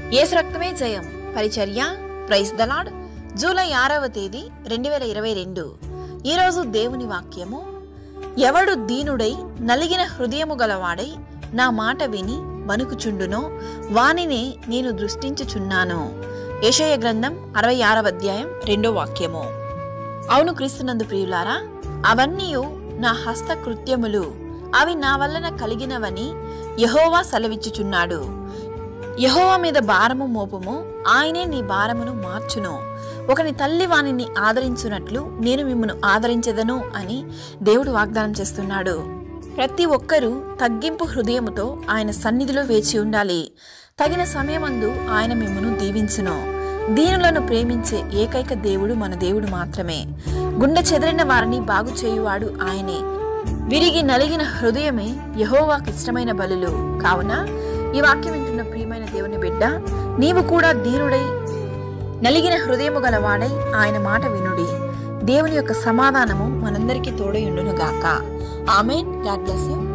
ఏసు రక్తమే జయం పరిచర్య ప్రైజ్ దలాడ్ జూలై ఆరవ తేదీ రెండు వేల ఇరవై రెండు ఈరోజు దేవుని వాక్యము ఎవడు దీనుడై నలిగిన హృదయము గలవాడై నా మాట విని వణుకుచుండునో వానినే నేను దృష్టించుచున్నాను యెషయ గ్రంథం అరవై ఆరవ అధ్యాయం రెండో వాక్యము అవును క్రీస్తునందు ప్రియులారా అవన్నీ నా హస్త కృత్యములు అవి నా వలన కలిగినవని యహోవా సెలవిచ్చుచున్నాడు యహోవా మీద భారము మోపము ఆయనే నీ భారమును మార్చును ఒకని తల్లి వానిని ఆదరించున్నట్లు నేను మిమ్మను ఆదరించెదను అని దేవుడు వాగ్దానం చేస్తున్నాడు ప్రతి ఒక్కరూ తగ్గింపు హృదయముతో ఆయన సన్నిధిలో వేచి ఉండాలి తగిన సమయమందు ఆయన మిమ్మను దీవించును దీనులను ప్రేమించే ఏకైక దేవుడు మన దేవుడు మాత్రమే గుండె చెదిరిన వారిని బాగు చేయువాడు ఆయనే విరిగి నలిగిన హృదయమే యహోవాకి ఇష్టమైన బలులు కావున ఈ వాక్యం వింటున్న ప్రియమైన దేవుని బిడ్డ నీవు కూడా దీనుడై నలిగిన హృదయము గలవాడై ఆయన మాట వినుడి దేవుని యొక్క సమాధానము మనందరికీ తోడై ఉండును గాక ఆమెన్ గాడ్ బ్లెస్ యూ